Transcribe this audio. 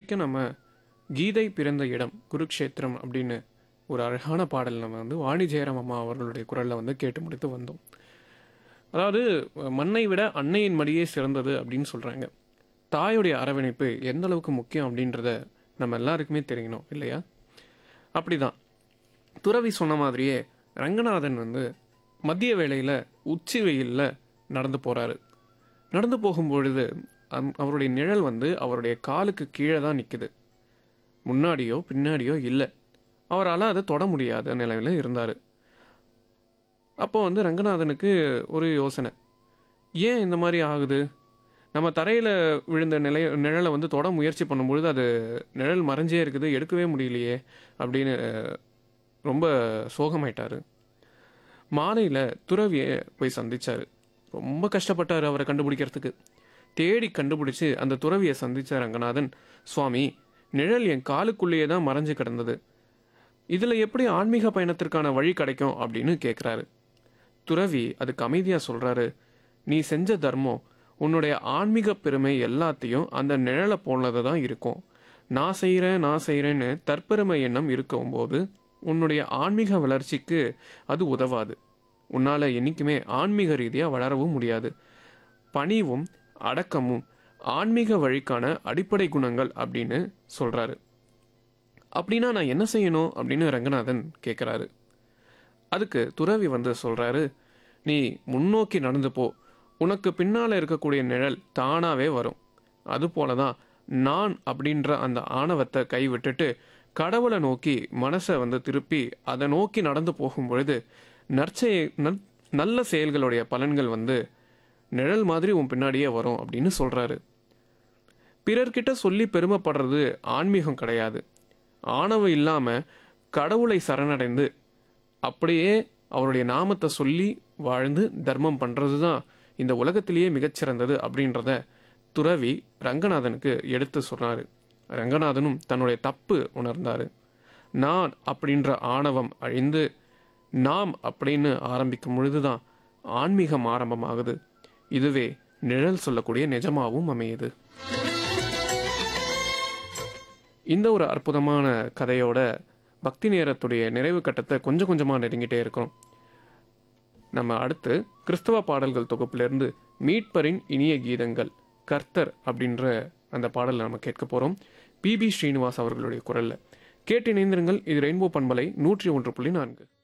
முழுக்க நம்ம கீதை பிறந்த இடம் குருக்ஷேத்திரம் அப்படின்னு ஒரு அழகான பாடல் நம்ம வந்து வாணி ஜெயராம் அம்மா அவர்களுடைய குரலில் வந்து கேட்டு முடித்து வந்தோம் அதாவது மண்ணை விட அன்னையின் மடியே சிறந்தது அப்படின்னு சொல்கிறாங்க தாயுடைய அரவணைப்பு எந்த அளவுக்கு முக்கியம் அப்படின்றத நம்ம எல்லாருக்குமே தெரியணும் இல்லையா அப்படிதான் துறவி சொன்ன மாதிரியே ரங்கநாதன் வந்து மதிய வேளையில் உச்சி வெயிலில் நடந்து போகிறாரு நடந்து போகும்பொழுது அம்- அவருடைய நிழல் வந்து அவருடைய காலுக்கு கீழே தான் நிற்குது முன்னாடியோ பின்னாடியோ இல்லை அவரால் அதை தொட முடியாத நிலையில் இருந்தார் அப்போ வந்து ரங்கநாதனுக்கு ஒரு யோசனை ஏன் இந்த மாதிரி ஆகுது நம்ம தரையில் விழுந்த நிலை நிழலை வந்து தொட முயற்சி பண்ணும்பொழுது அது நிழல் மறைஞ்சே இருக்குது எடுக்கவே முடியலையே அப்படின்னு அஹ், ரொம்ப சோகமாயிட்டாரு மாலையில் துறவியை போய் சந்திச்சாரு ரொம்ப கஷ்டப்பட்டார் அவரை கண்டுபிடிக்கிறதுக்கு தேடி கண்டுபிடிச்சு அந்த துறவியை சந்திச்ச ரங்கநாதன் சுவாமி நிழல் என் காலுக்குள்ளேயே தான் மறைஞ்சு கிடந்தது இதில் எப்படி ஆன்மீக பயணத்திற்கான வழி கிடைக்கும் அப்படின்னு கேட்குறாரு துறவி அதுக்கு அமைதியாக சொல்கிறாரு நீ செஞ்ச தர்மம் உன்னுடைய ஆன்மீக பெருமை எல்லாத்தையும் அந்த நிழலை போனது தான் இருக்கும் நான் செய்கிறேன் நான் செய்கிறேன்னு தற்பெருமை எண்ணம் இருக்கும்போது உன்னுடைய ஆன்மீக வளர்ச்சிக்கு அது உதவாது உன்னால் என்றைக்குமே ஆன்மீக ரீதியாக வளரவும் முடியாது பணிவும் அடக்கமும் ஆன்மீக வழிக்கான அடிப்படை குணங்கள் அப்படின்னு சொல்கிறாரு அப்படின்னா நான் என்ன செய்யணும் அப்படின்னு ரங்கநாதன் கேட்குறாரு அதுக்கு துறவி வந்து சொல்கிறாரு நீ முன்னோக்கி நடந்து போ உனக்கு பின்னால் இருக்கக்கூடிய நிழல் தானாகவே வரும் அதுபோல தான் நான் அப்படின்ற அந்த ஆணவத்தை கை விட்டுட்டு கடவுளை நோக்கி மனசை வந்து திருப்பி அதை நோக்கி நடந்து போகும் பொழுது நற்செய நல்- நல்ல செயல்களுடைய பலன்கள் வந்து நிழல் மாதிரி உன் பின்னாடியே வரும் அப்படின்னு சொல்கிறாரு பிறர்கிட்ட சொல்லி பெருமைப்படுறது ஆன்மீகம் கிடையாது ஆணவம் இல்லாமல் கடவுளை சரணடைந்து அப்படியே அவருடைய நாமத்தை சொல்லி வாழ்ந்து தர்மம் பண்ணுறது தான் இந்த உலகத்திலேயே மிகச்சிறந்தது அப்படின்றத துறவி ரங்கநாதனுக்கு எடுத்து சொன்னார் ரங்கநாதனும் தன்னுடைய தப்பு உணர்ந்தார் நான் அப்படின்ற ஆணவம் அழிந்து நாம் அப்படின்னு ஆரம்பிக்கும் பொழுதுதான் ஆன்மீகம் ஆரம்பமாகுது இதுவே நிழல் சொல்லக்கூடிய நிஜமாவும் அமையுது இந்த ஒரு அற்புதமான கதையோட பக்தி நேரத்துடைய நிறைவு கட்டத்தை கொஞ்சம் கொஞ்சமாக நெருங்கிட்டே இருக்கிறோம் நம்ம அடுத்து கிறிஸ்தவ பாடல்கள் தொகுப்பிலிருந்து மீட்பரின் இனிய கீதங்கள் கர்த்தர் அப்படின்ற அந்த பாடலை நம்ம கேட்க போகிறோம் பிபி ஸ்ரீனிவாஸ் அவர்களுடைய குரலில் கேட்டு இணைந்திருங்கள் இது ரெயின்போ பண்பலை நூற்றி ஒன்று புள்ளி நான்கு